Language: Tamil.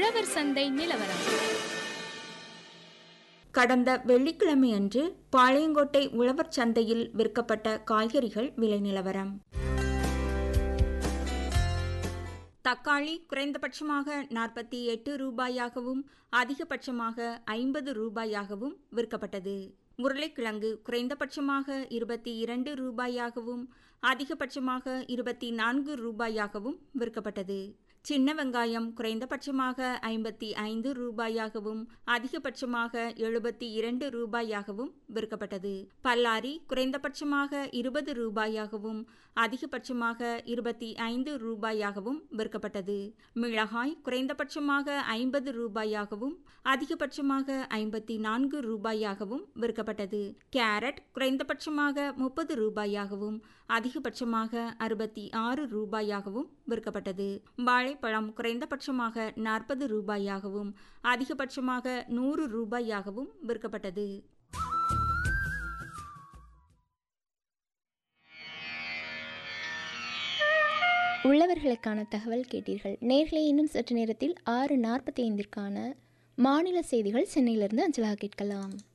உழவர் சந்தை நிலவரம் கடந்த வெள்ளிக்கிழமையன்று பாளையங்கோட்டை உழவர் சந்தையில் விற்கப்பட்ட காய்கறிகள் விலை நிலவரம் தக்காளி குறைந்தபட்சமாக நாற்பத்தி எட்டு ரூபாயாகவும் அதிகபட்சமாக ஐம்பது ரூபாயாகவும் விற்கப்பட்டது உருளைக்கிழங்கு குறைந்தபட்சமாக இருபத்தி இரண்டு ரூபாயாகவும் அதிகபட்சமாக இருபத்தி நான்கு ரூபாயாகவும் விற்கப்பட்டது சின்ன வெங்காயம் குறைந்தபட்சமாக ஐம்பத்தி ஐந்து ரூபாயாகவும் அதிகபட்சமாக எழுபத்தி இரண்டு ரூபாயாகவும் விற்கப்பட்டது பல்லாரி குறைந்தபட்சமாக இருபது ரூபாயாகவும் அதிகபட்சமாக இருபத்தி ஐந்து ரூபாயாகவும் விற்கப்பட்டது மிளகாய் குறைந்தபட்சமாக ஐம்பது ரூபாயாகவும் அதிகபட்சமாக ஐம்பத்தி நான்கு ரூபாயாகவும் விற்கப்பட்டது கேரட் குறைந்தபட்சமாக முப்பது ரூபாயாகவும் அதிகபட்சமாக அறுபத்தி ஆறு ரூபாயாகவும் விற்கப்பட்டது வாழைப்பழம் குறைந்தபட்சமாக நாற்பது ரூபாயாகவும் அதிகபட்சமாக நூறு ரூபாயாகவும் விற்கப்பட்டது உள்ளவர்களுக்கான தகவல் கேட்டீர்கள் நேர்களை இன்னும் சற்று நேரத்தில் ஆறு நாற்பத்தி ஐந்திற்கான மாநில செய்திகள் சென்னையிலிருந்து அஞ்சலாக கேட்கலாம்